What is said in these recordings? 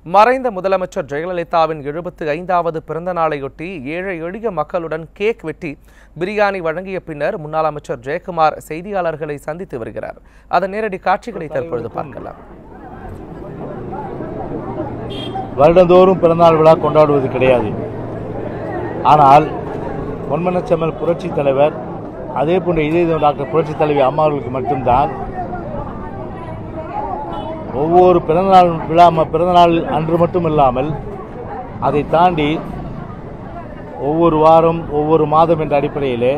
மறைந்த முதலமைச்சர் ஜெயலலிதாவின் எழுபத்து ஐந்தாவது பிறந்த நாளையொட்டி ஏழை எளிய மக்களுடன் கேக் வெட்டி பிரியாணி வழங்கிய பின்னர் முன்னாள் அமைச்சர் ஜெயக்குமார் செய்தியாளர்களை சந்தித்து வருகிறார் அதன் நேரடி காட்சிகளை தற்பொழுது பார்க்கலாம் வருடந்தோறும் பிறந்தநாள் விழா கொண்டாடுவது கிடையாது ஆனால் பொன்மனச்செம்மல் புரட்சி தலைவர் அதே போன்ற இதய டாக்டர் புரட்சி தலைவி அம்மா அவர்களுக்கு மட்டும்தான் ஒவ்வொரு பிறந்தநாள் விழா ம- பிறந்தநாள் அன்று மட்டும் இல்லாமல் அதை தாண்டி ஒவ்வொரு வாரம் ஒவ்வொரு மாதம் என்ற அடிப்படையிலே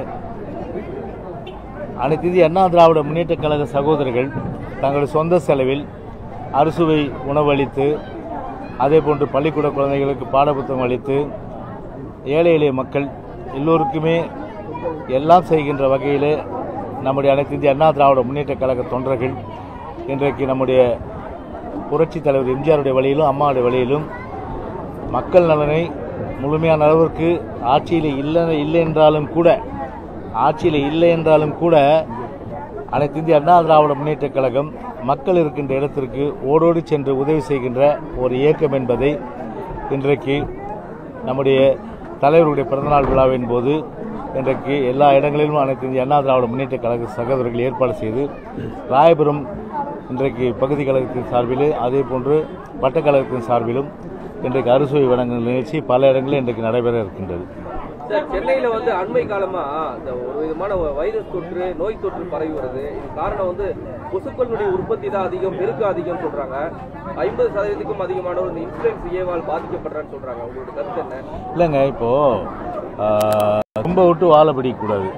அனைத்து இந்திய அண்ணா திராவிட முன்னேற்றக் கழக சகோதரர்கள் தங்கள் சொந்த செலவில் அறுசுவை உணவளித்து அதே போன்று பள்ளிக்கூட குழந்தைகளுக்கு பாடப்புத்தகம் அளித்து ஏழை எளிய மக்கள் எல்லோருக்குமே எல்லாம் செய்கின்ற வகையிலே நம்முடைய அனைத்து இந்திய அண்ணா திராவிட முன்னேற்றக் கழக தொண்டர்கள் இன்றைக்கு நம்முடைய புரட்சி தலைவர் எம்ஜிஆருடைய வழியிலும் அம்மாவுடைய வழியிலும் மக்கள் நலனை முழுமையான அளவிற்கு ஆட்சியில் இல்லை இல்லை என்றாலும் கூட ஆட்சியில் இல்லை என்றாலும் கூட அனைத்து இந்திய அண்ணா திராவிட முன்னேற்றக் கழகம் மக்கள் இருக்கின்ற இடத்திற்கு ஓடோடி சென்று உதவி செய்கின்ற ஒரு இயக்கம் என்பதை இன்றைக்கு நம்முடைய தலைவருடைய பிறந்தநாள் விழாவின் போது இன்றைக்கு எல்லா இடங்களிலும் அனைத்து இந்திய அண்ணா திராவிட முன்னேற்றக் கழக சகோதரர்கள் ஏற்பாடு செய்து ராயபுரம் இன்றைக்கு பகுதி கழகத்தின் சார்பில் அதே போன்று வட்டக்கழகத்தின் சார்பிலும் இன்றைக்கு அறுசுவை வழங்கும் நிகழ்ச்சி பல இடங்களில் இன்றைக்கு நடைபெற இருக்கின்றது சார் சென்னையில வந்து அண்மை காலமா இந்த ஒரு விதமான வைரஸ் தொற்று நோய் தொற்று பரவி வருது இது காரணம் வந்து கொசுக்களுடைய உற்பத்தி தான் அதிகம் பெருக்கம் அதிகம் சொல்றாங்க ஐம்பது சதவீதத்துக்கும் அதிகமானவர் இந்த இன்ஃபுளுன்ஸ் ஏவால் பாதிக்கப்படுறான்னு சொல்றாங்க உங்களோட கருத்து என்ன இல்லைங்க இப்போ ஆஹ், தும்பை விட்டு வாழை பிடிக்கக்கூடாது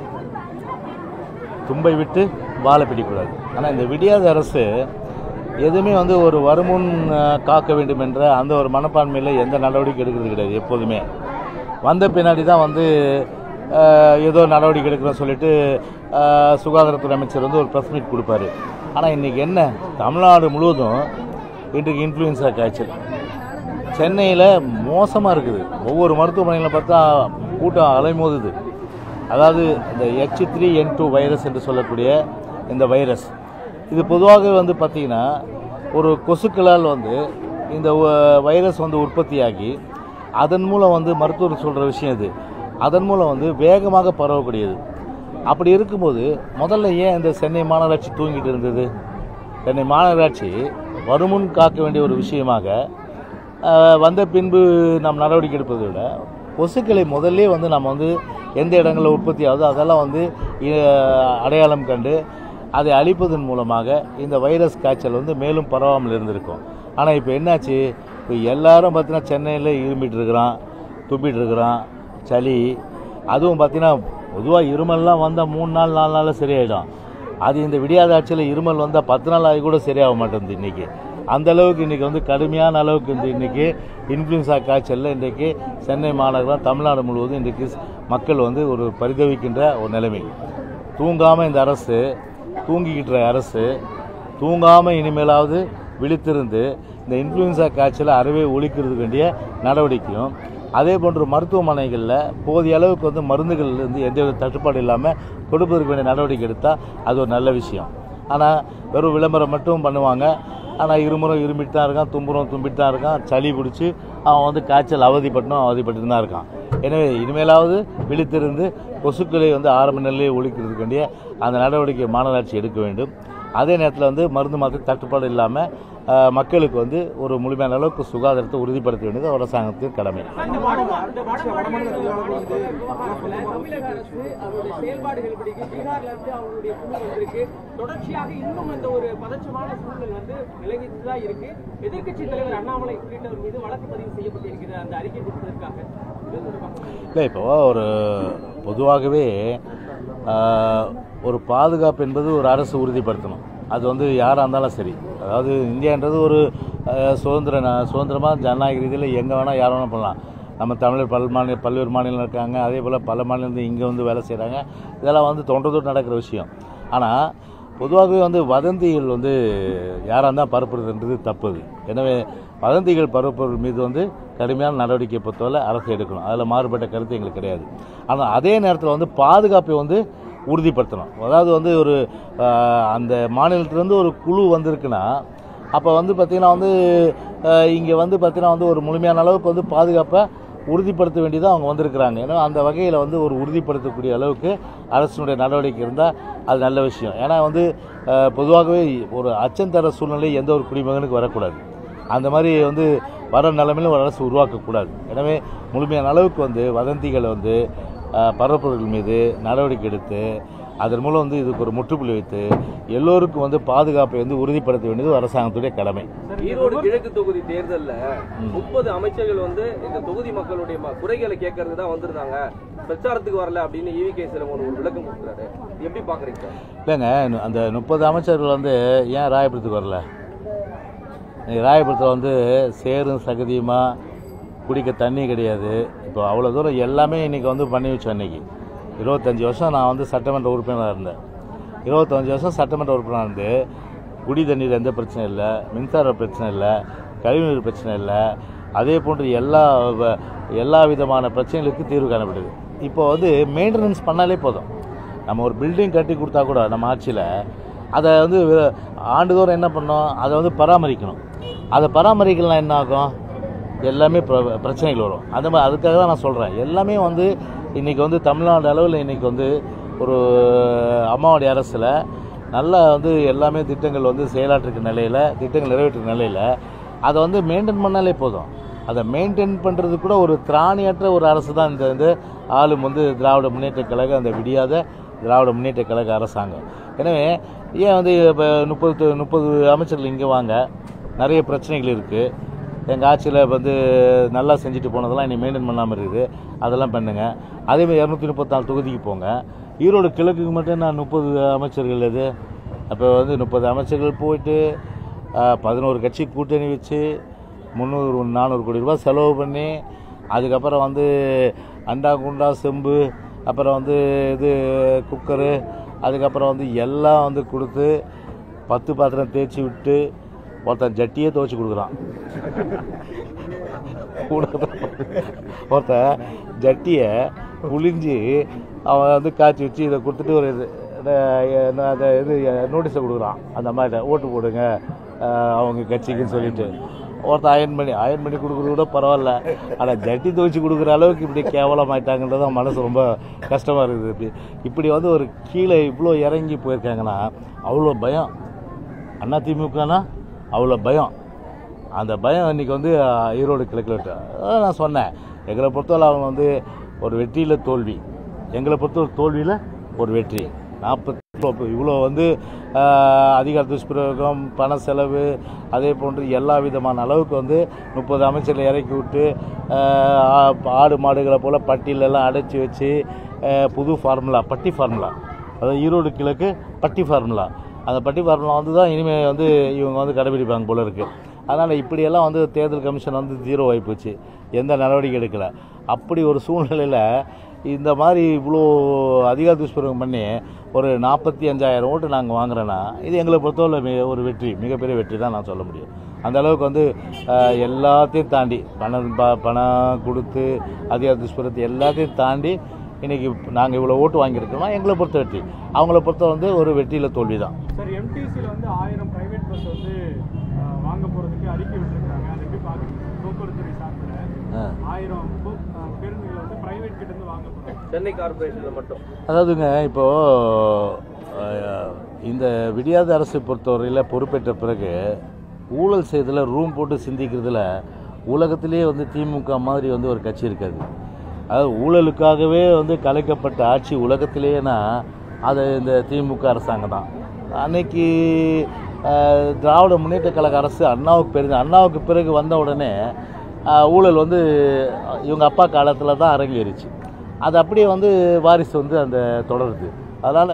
தும்பை விட்டு வாழை பிடிக்கக்கூடாது ஆனால் இந்த விடியாத அரசு எதுவுமே வந்து ஒரு வருமுன் ஆஹ், காக்க வேண்டும் என்ற அந்த ஒரு மனப்பான்மையில் எந்த நடவடிக்கை எடுக்கிறது கிடையாது எப்போதுமே வந்த பின்னாடி தான் வந்து ஆஹ், ஏதோ நடவடிக்கை எடுக்கிறோம் சொல்லிட்டு ஆஹ், சுகாதாரத்துறை அமைச்சர் வந்து ஒரு ப்ரெஸ் மீட் கொடுப்பாரு ஆனால் இன்றைக்கி என்ன தமிழ்நாடு முழுவதும் இன்றைக்கு இன்ஃப்ளூயன்ஸா காய்ச்சல் சென்னையில் மோசமாக இருக்குது ஒவ்வொரு மருத்துவமனையில் பார்த்தா கூட்டம் அலைமோதுது அதாவது இந்த H three N two virus என்று சொல்லக்கூடிய இந்த வைரஸ் இது பொதுவாக வந்து பார்த்திங்கன்னா ஒரு கொசுக்களால் வந்து இந்த வ- வைரஸ் வந்து உற்பத்தியாகி அதன் மூலம் வந்து மருத்துவர் சொல்கிற விஷயம் இது அதன் மூலம் வந்து வேகமாக பரவக்கூடியது அப்படி இருக்கும்போது முதல்ல ஏன் இந்த சென்னை மாநகராட்சி தூங்கிட்டு இருந்தது சென்னை மாநகராட்சி வருமுன் காக்க வேண்டிய ஒரு விஷயமாக ஆஹ், வந்த பின்பு நாம் நடவடிக்கை எடுப்பதை விட கொசுக்களை முதல்ல வந்து நம்ம வந்து எந்த இடங்களில் உற்பத்தி ஆகுதோ அதெல்லாம் வந்து ஆஹ், அடையாளம் கண்டு அதை அழிப்பதன் மூலமாக இந்த வைரஸ் காய்ச்சல் வந்து மேலும் பரவாமல் இருந்திருக்கும் ஆனால் இப்போ என்னாச்சு இப்போ எல்லாரும் பார்த்தீங்கன்னா சென்னையில் இருமிட்டு இருக்கிறான் துப்பிட்டு இருக்கிறான் சளி அதுவும் பார்த்தீங்கன்னா பொதுவாக இருமல்லாம் வந்தால் மூணு நாள் நாலு நாளில் சரியாயிடும் அது இந்த விடியாத ஆட்சியில் இருமல் வந்தால் பத்து நாள் ஆகி கூட சரியாக மாட்டேங்குது இன்றைக்கி அந்த அளவுக்கு இன்றைக்கி வந்து கடுமையான அளவுக்கு இந்த இன்றைக்கி இன்ஃப்ளூன்ஸா காய்ச்சலில் இன்றைக்கி சென்னை மாநகரம் தமிழ்நாடு முழுவதும் இன்றைக்கி மக்கள் வந்து ஒரு பரிதவிக்கின்ற ஒரு நிலைமை தூங்காமல் இந்த அரசு தூங்கிக்கிட்டு அரசு தூங்காமல் இனிமேலாவது விழித்திருந்து இந்த இன்ஃப்ளூயன்ஸா காய்ச்சலை அறவே ஒழிக்கிறதுக்கு வேண்டிய நடவடிக்கையும் அதே போன்று மருத்துவமனைகளில் போதிய அளவுக்கு வந்து மருந்துகள் வந்து எந்தவித தட்டுப்பாடு இல்லாமல் கொடுப்பதற்கு வேண்டிய நடவடிக்கை எடுத்தால் அது ஒரு நல்ல விஷயம் ஆனால் வெறும் விளம்பரம் மட்டும் பண்ணுவாங்க ஆனால் இருமுறம் இருமிட்டு தான் இருக்கான் தும்புறம் தும்பிட்டு தான் இருக்கான் சளி பிடிச்சி அவன் வந்து காய்ச்சல் அவதிப்பட்டனும் அவதிப்பட்டு தான் இருக்கான் எனவே இனிமேலாவது விழித்திருந்து கொசுக்களை வந்து ஆரம்ப நிலையை ஒழிக்கிறதுக்கு வேண்டிய அந்த நடவடிக்கை மாநகராட்சி எடுக்க வேண்டும் அதே நேரத்தில் வந்து மருந்து மாத்திரை தட்டுப்பாடு இல்லாமல் மக்களுக்கு வந்து ஒரு முழுமையான அளவுக்கு சுகாதாரத்தை உறுதிப்படுத்த வேண்டியது அரசாங்கத்தின் கடமை தமிழக அரசு அவருடைய செயல்பாடுகள் பிடிக்கு பீகார்ல இருந்து அவருடைய குழு வந்திருக்கு தொடர்ச்சியாக இன்னும் அந்த ஒரு பதற்றமான சூழல் வந்து நிலவிட்டு தான் இருக்கு எதிர்க்கட்சி தலைவர் அண்ணாமலை உள்ளிட்டவர் மீது வழக்கு பதிவு செய்யப்பட்டிருக்கிறது அந்த அறிக்கை கொடுப்பதற்காக இது தொடர்பாக இல்லை இப்போ ஒரு பொதுவாகவே ஆஹ், ஒரு பாதுகாப்பு என்பது ஒரு அரசு உறுதிப்படுத்தணும் அது வந்து யாராக இருந்தாலும் சரி அதாவது இந்தியான்றது ஒரு ஆஹ், சுதந்திர நா- சுதந்திரமா ஜனநாயக ரீதியில் எங்கே வேணால் யார் வேணால் பண்ணலாம் நம்ம தமிழர் பல் மாநில பல்வேறு மாநிலம் இருக்காங்க அதே போல் பல மாநிலத்தில் இங்கே வந்து வேலை செய்கிறாங்க இதெல்லாம் வந்து தொன்று தொட்டு நடக்கிற விஷயம் ஆனால் பொதுவாகவே வந்து வதந்திகள் வந்து யாராக இருந்தால் பரப்புறதுன்றது தப்புது எனவே வதந்திகள் பரப்புவர்கள் மீது வந்து கடுமையான நடவடிக்கை பொறுத்தவரை அரசு எடுக்கணும் அதில் மாறுபட்ட கருத்து எங்களுக்கு கிடையாது ஆனால் அதே நேரத்தில் வந்து பாதுகாப்பை வந்து உறுதிப்படுத்தணும் அதாவது வந்து ஒரு ஆஹ், அந்த மாநிலத்திலேருந்து ஒரு குழு வந்திருக்குன்னா அப்போ வந்து பார்த்திங்கன்னா வந்து இங்கே வந்து பார்த்தீங்கன்னா வந்து ஒரு முழுமையான அளவுக்கு வந்து பாதுகாப்பை உறுதிப்படுத்த வேண்டியதாக அவங்க வந்திருக்கிறாங்க ஏன்னா அந்த வகையில் வந்து ஒரு உறுதிப்படுத்தக்கூடிய அளவுக்கு அரசினுடைய நடவடிக்கை இருந்தால் அது நல்ல விஷயம் ஏன்னா வந்து அஹ், பொதுவாகவே ஒரு அச்சம் தர சூழ்நிலை எந்த ஒரு குடிமகனுக்கு வரக்கூடாது அந்த மாதிரி வந்து வர நிலைமையில ஒரு அரசு உருவாக்கக்கூடாது எனவே முழுமையான அளவுக்கு வந்து வதந்திகளை வந்து அஹ், பரப்புவர்கள் மீது நடவடிக்கை எடுத்து அதன் மூலம் வந்து இதுக்கு ஒரு முற்றுப்புள்ளி வைத்து எல்லோருக்கும் வந்து பாதுகாப்பை வந்து உறுதிப்படுத்த வேண்டியது அரசாங்கத்துடைய கடமை ஈரோடு கிழக்கு தொகுதி தேர்தல்ல முப்பது அமைச்சர்கள் வந்து இந்த தொகுதி மக்களுடைய ம- குறைகளை கேட்கறதுக்கு தான் வந்திருந்தாங்க பிரச்சாரத்துக்கு வரல அப்படின்னு ஈவி கே சிலமோன் ஒரு விளக்கம் கொடுக்குறாரு இது எப்படி பாக்குறீங்க சார் இல்லைங்க நு- அந்த முப்பது அமைச்சர்கள் வந்து ஏன் ராயபுரத்துக்கு வரல இன்னைக்கு ராயபுரத்தில் வந்து சேரும் சகதியுமாக குடிக்க தண்ணி கிடையாது இப்போ அவ்வளோ தூரம் எல்லாமே இன்றைக்கி வந்து பண்ணி வச்சோம் இன்னைக்கு இருபத்தஞ்சி வருஷம் நான் வந்து சட்டமன்ற உறுப்பினராக இருந்தேன் இருபத்தஞ்சி வருஷம் சட்டமன்ற உறுப்பினராக இருந்து குடி தண்ணீர் எந்த பிரச்சனையும் இல்லை மின்சார பிரச்சனை இல்லை கழிவுநீர் பிரச்சனை இல்லை அதே போன்று எல்லா வ- எல்லா விதமான பிரச்சனைகளுக்கு தீர்வு காணப்படுது இப்போ வந்து மெயின்டெனன்ஸ் பண்ணாலே போதும் நம்ம ஒரு பில்டிங் கட்டி கொடுத்தா கூட நம்ம ஆட்சியில் அதை வந்து வே- ஆண்டுதோறும் என்ன பண்ணோம் அதை வந்து பராமரிக்கணும் அதை பராமரிக்கலாம் என்ன ஆகும் எல்லாமே பிர- பிரச்சனைகள் வரும் அந்த மாதிரி அதுக்காக தான் நான் சொல்கிறேன் எல்லாமே வந்து இன்றைக்கி வந்து தமிழ்நாடு அளவில் இன்றைக்கி வந்து ஒரு அம்மாவுடைய அரசில் நல்லா வந்து எல்லாமே திட்டங்கள் வந்து செயலாற்றுக்கு நிலையில் திட்டங்கள் நிறைவேற்றுற நிலையில் அதை வந்து மெயின்டைன் பண்ணாலே போதும் அதை மெயின்டைன் பண்ணுறது கூட ஒரு திராணியற்ற ஒரு அரசு தான் இந்த வந்து ஆளும் வந்து திராவிட முன்னேற்ற கழகம் அந்த விடியாத திராவிட முன்னேற்ற கழக அரசாங்கம் எனவே ஏன் வந்து இப்போ முப்பது முப்பது அமைச்சர்கள் இங்கே வாங்க நிறைய பிரச்சனைகள் இருக்குது எங்கள் ஆட்சியில் வந்து நல்லா செஞ்சுட்டு போனதெல்லாம் இனி மெயின்டைன் பண்ணாமல் இருக்குது அதெல்லாம் பண்ணுங்க அதேமாதிரி இரநூத்தி முப்பத்தாலு தொகுதிக்கு போங்க ஈரோடு கிழக்குக்கு மட்டும் நான் முப்பது அமைச்சர்கள் இது அப்போ வந்து முப்பது அமைச்சர்கள் போயிட்டு பதினோரு கட்சி கூட்டணி வச்சு முந்நூறு நானூறு கோடி ரூபாய் செலவு பண்ணி அதுக்கப்புறம் வந்து அண்டா குண்டா செம்பு அப்புறம் வந்து இது குக்கரு அதுக்கப்புறம் வந்து எல்லாம் வந்து கொடுத்து பத்து பாத்திரம் தேய்ச்சி விட்டு ஒருத்தன் ஜட்டியே துவைச்சி கொடுக்குறான் கூட ஒருத்தன் ஜட்டியை புழிஞ்சு அவன் வந்து காய்ச்சி வச்சு இதை கொடுத்துட்டு ஒரு இது இந்த, என்ன, அந்த இது நோட்டீஸை கொடுக்குறான் அந்த மாதிரி ஓட்டு போடுங்க அஹ், அவங்க கட்சிக்குன்னு சொல்லிட்டு ஒருத்தன் அயன் பண்ணி அயன் பண்ணி கொடுக்குறது கூட பரவாயில்ல ஆனால் ஜட்டி துவைச்சி கொடுக்குற அளவுக்கு இப்படி கேவலமாயிட்டாங்கன்றது தான் மனசு ரொம்ப கஷ்டமாக இருக்குது இப்படி இப்படி வந்து ஒரு கீழே இவ்வளோ இறங்கி போயிருக்காங்கன்னா அவ்வளோ பயம் அண்ணா திமுகனா அவ்வளோ பயம் அந்த பயம் இன்னைக்கு வந்து அஹ், ஈரோடு கிழக்கில் விட்டு அதான் நான் சொன்னேன் எங்களை பொறுத்தவரை அவங்க வந்து ஒரு வெற்றியில் தோல்வி எங்களை பொறுத்தவரை தோல்வியில் ஒரு வெற்றி நாற்பத்தி இவ்வளோ வந்து அஹ், அதிகார துஷ்பிரயோகம் பண செலவு அதே போன்று எல்லா விதமான அளவுக்கு வந்து முப்பது அமைச்சர்களை இறக்கி விட்டு அஹ், ஆ- ஆடு மாடுகளை போல் பட்டியலெல்லாம் அடைச்சி வச்சு அஹ், புது ஃபார்முலா பட்டி ஃபார்முலா அதாவது ஈரோடு கிழக்கு பட்டி ஃபார்முலா அந்த பட்டி ஃபார்முலா வந்து தான் இனிமேல் வந்து இவங்க வந்து கடைபிடிப்பாங்க போல இருக்குது அதனால் இப்படியெல்லாம் வந்து தேர்தல் கமிஷன் வந்து ஜீரோ ஆகி போச்சு எந்த நடவடிக்கை எடுக்கலை அப்படி ஒரு சூழ்நிலையில் இந்த மாதிரி இவ்வளோ அதிகார துஷ்பிரயோகம் பண்ணி ஒரு நாற்பத்தி அஞ்சாயிரம் ஓட்டு நாங்கள் வாங்குறோன்னா இது எங்களை பொறுத்தவரை மிக ஒரு வெற்றி மிகப்பெரிய வெற்றி தான் நான் சொல்ல முடியும் அந்த அளவுக்கு வந்து அஹ், எல்லாத்தையும் தாண்டி பணம் ப- பணம் கொடுத்து அதிகார துஷ்பிரத்தை எல்லாத்தையும் தாண்டி இன்னைக்கு நாங்கள் இவ்வளோ ஓட்டு வாங்கியிருக்கோம்னா எங்களை பொறுத்த வெற்றி அவங்கள பொறுத்த வந்து ஒரு வெற்றியில் தோல்வி தான் சார் எம்டிசியில் வந்து ஆயிரம் பிரைவேட் பஸ் வந்து அஹ், வாங்க போகிறதுக்கு அறிக்கை விட்டுருக்காங்க அதை எப்படி பார்க்குறீங்க போக்குவரத்து துறை சார்பில் ஆ. ஆயிரம் போ- அஹ், பேருந்துகளை வந்து பிரைவேட் கிட்ட இருந்து வாங்க போகிறாங்க சென்னை கார்பரேஷன்ல மட்டும் அதாவதுங்க இப்போது இந்த விடியாத அரசை பொறுத்தவரையில் பொறுப்பேற்ற பிறகு ஊழல் செய்ததில் ரூம் போட்டு சிந்திக்கிறதுல உலகத்திலே வந்து திமுக மாதிரி வந்து ஒரு கட்சி இருக்காது அதாவது ஊழலுக்காகவே வந்து கலைக்கப்பட்ட ஆட்சி உலகத்திலேனா அது இந்த திமுக அரசாங்கம் தான் அன்னைக்கு அஹ், திராவிட முன்னேற்ற கழக அரசு அண்ணாவுக்கு பிறகு அண்ணாவுக்கு பிறகு வந்த உடனே அஹ், ஊழல் வந்து இவங்க அப்பா காலத்தில் தான் அரங்கேறிச்சு அது அப்படியே வந்து வாரிசு வந்து அந்த தொடருது அதனால்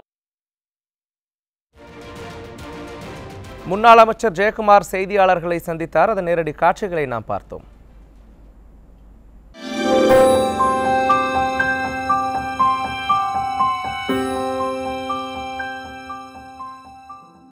முன்னாள் அமைச்சர் ஜெயக்குமார் செய்தியாளர்களை சந்தித்தார் அதன் நேரடி காட்சிகளை நாம் பார்த்தோம்